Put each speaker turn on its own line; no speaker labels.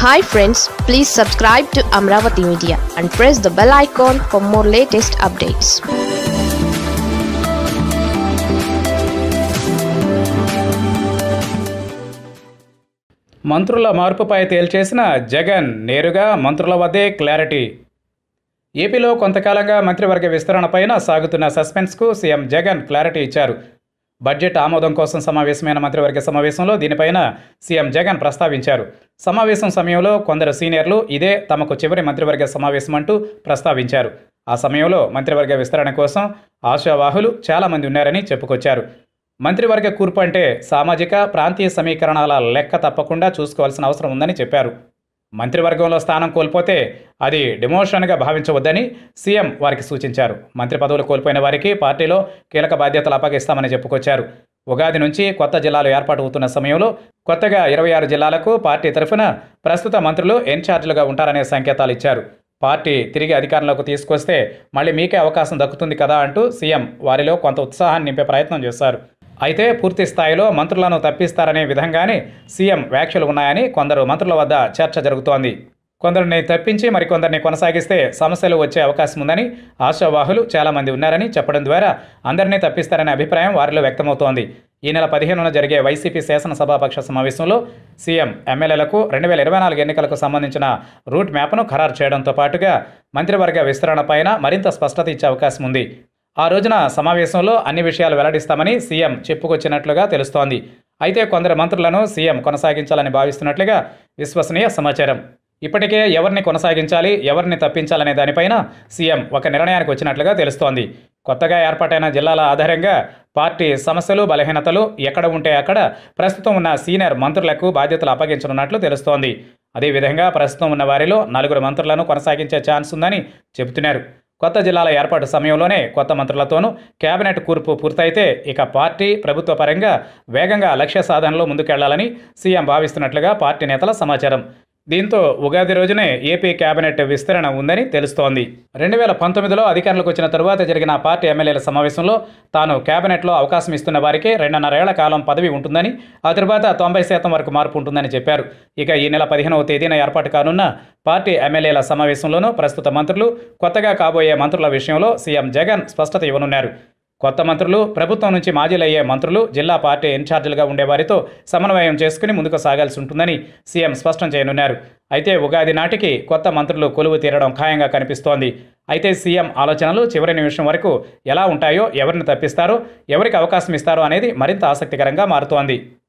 hi friends please subscribe to Amaravati media and press the bell icon for more latest updates
మంత్రుల మార్పుపై తేల్చేసిన జగన్ నేరుగా మంత్రుల వద్దే క్లారిటీ ఏపీలో కొంతకాలంగా మంత్రివర్గ విస్తరణపైన సాగుతున్న సస్పెన్స్కు సీఎం జగన్ క్లారిటీ ఇచ్చారు బడ్జెట్ ఆమోదం కోసం సమావేశమైన మంత్రివర్గ సమావేశంలో దీనిపైన సీఎం జగన్ ప్రస్తావించారు సమావేశం సమయంలో కొందరు సీనియర్లు ఇదే తమకు చివరి మంత్రివర్గ సమావేశం అంటూ ప్రస్తావించారు ఆ సమయంలో మంత్రివర్గ విస్తరణ కోసం ఆశావాహులు చాలామంది ఉన్నారని చెప్పుకొచ్చారు మంత్రివర్గ కూర్పు అంటే సామాజిక ప్రాంతీయ సమీకరణాల లెక్క తప్పకుండా చూసుకోవాల్సిన అవసరం ఉందని చెప్పారు మంత్రివర్గంలో స్థానం కోల్పోతే అది డిమోషన్గా భావించవద్దని సీఎం వారికి సూచించారు మంత్రి పదవులు కోల్పోయిన వారికి పార్టీలో కీలక బాధ్యతలు అప్పగిస్తామని చెప్పుకొచ్చారు ఉగాది నుంచి కొత్త జిల్లాలు ఏర్పాటు అవుతున్న సమయంలో కొత్తగా ఇరవై ఆరు జిల్లాలకు పార్టీ తరఫున ప్రస్తుత మంత్రులు ఇన్ఛార్జీలుగా ఉంటారనే సంకేతాలు ఇచ్చారు పార్టీ తిరిగి అధికారంలోకి తీసుకొస్తే మళ్ళీ మీకే అవకాశం దక్కుతుంది కదా అంటూ సీఎం వారిలో కొంత ఉత్సాహాన్ని నింపే ప్రయత్నం చేశారు అయితే పూర్తి స్థాయిలో మంత్రులను తప్పిస్తారనే విధంగానే సీఎం వ్యాఖ్యలు ఉన్నాయని కొందరు మంత్రుల వద్ద చర్చ జరుగుతోంది కొందరిని తప్పించి మరికొందరిని కొనసాగిస్తే సమస్యలు వచ్చే అవకాశం ఉందని ఆశావాహులు చాలామంది ఉన్నారని చెప్పడం ద్వారా అందరినీ తప్పిస్తారనే అభిప్రాయం వారిలో వ్యక్తమవుతోంది ఈ నెల పదిహేనున జరిగే వైసీపీ శాసనసభాపక్ష సమావేశంలో సీఎం ఎమ్మెల్యేలకు రెండు వేల ఇరవై నాలుగు ఎన్నికలకు సంబంధించిన రూట్ మ్యాప్ను ఖరారు చేయడంతో పాటుగా మంత్రివర్గ విస్తరణపైన మరింత స్పష్టత ఇచ్చే అవకాశం ఉంది ఆ రోజున సమావేశంలో అన్ని విషయాలు వెల్లడిస్తామని సీఎం చెప్పుకొచ్చినట్లుగా తెలుస్తోంది అయితే కొందరు మంత్రులను సీఎం కొనసాగించాలని భావిస్తున్నట్లుగా విశ్వసనీయ సమాచారం ఇప్పటికే ఎవరిని కొనసాగించాలి ఎవరిని తప్పించాలనే దానిపైన సీఎం ఒక నిర్ణయానికి వచ్చినట్లుగా తెలుస్తోంది కొత్తగా ఏర్పాటైన జిల్లాల ఆధారంగా పార్టీ సమస్యలు బలహీనతలు ఎక్కడ ఉంటే అక్కడ ప్రస్తుతం ఉన్న సీనియర్ మంత్రులకు బాధ్యతలు అప్పగించనున్నట్లు తెలుస్తోంది అదేవిధంగా ప్రస్తుతం ఉన్న వారిలో నలుగురు మంత్రులను కొనసాగించే ఛాన్స్ ఉందని చెబుతున్నారు కొత్త జిల్లాల ఏర్పాటు సమయంలోనే కొత్త మంత్రులతోనూ కేబినెట్ కూర్పు పూర్తయితే ఇక పార్టీ ప్రభుత్వ పరంగా వేగంగా లక్ష్య సాధనలో ముందుకెళ్లాలని సీఎం భావిస్తున్నట్లుగా పార్టీ నేతల సమాచారం దీంతో ఉగాది రోజునే ఏపీ కేబినెట్ విస్తరణ ఉందని తెలుస్తోంది రెండు వేల పంతొమ్మిదిలో అధికారంలోకి వచ్చిన తరువాత జరిగిన పార్టీ ఎమ్మెల్యేల సమావేశంలో తాను కేబినెట్లో అవకాశం ఇస్తున్న వారికి రెండున్నరేళ్ల కాలం పదవి ఉంటుందని ఆ తరువాత తొంభై శాతం వరకు మార్పు ఉంటుందని చెప్పారు ఇక ఈ నెల పదిహేనవ తేదీన ఏర్పాటు కానున్న పార్టీ ఎమ్మెల్యేల సమావేశంలోనూ ప్రస్తుత మంత్రులు కొత్తగా కాబోయే మంత్రుల విషయంలో సీఎం జగన్ స్పష్టత ఇవ్వనున్నారు కొత్త మంత్రులు ప్రభుత్వం నుంచి మాజీలయ్యే మంత్రులు జిల్లా పార్టీ ఇన్ఛార్జీలుగా ఉండేవారితో సమన్వయం చేసుకుని ముందుకు సాగాల్సి ఉంటుందని సీఎం స్పష్టం చేయనున్నారు అయితే ఉగాది నాటికి కొత్త మంత్రులు కొలువు తీరడం ఖాయంగా కనిపిస్తోంది అయితే సీఎం ఆలోచనలు చివరి నిమిషం వరకు ఎలా ఉంటాయో ఎవరిని తప్పిస్తారో ఎవరికి అవకాశం ఇస్తారో అనేది మరింత ఆసక్తికరంగా మారుతోంది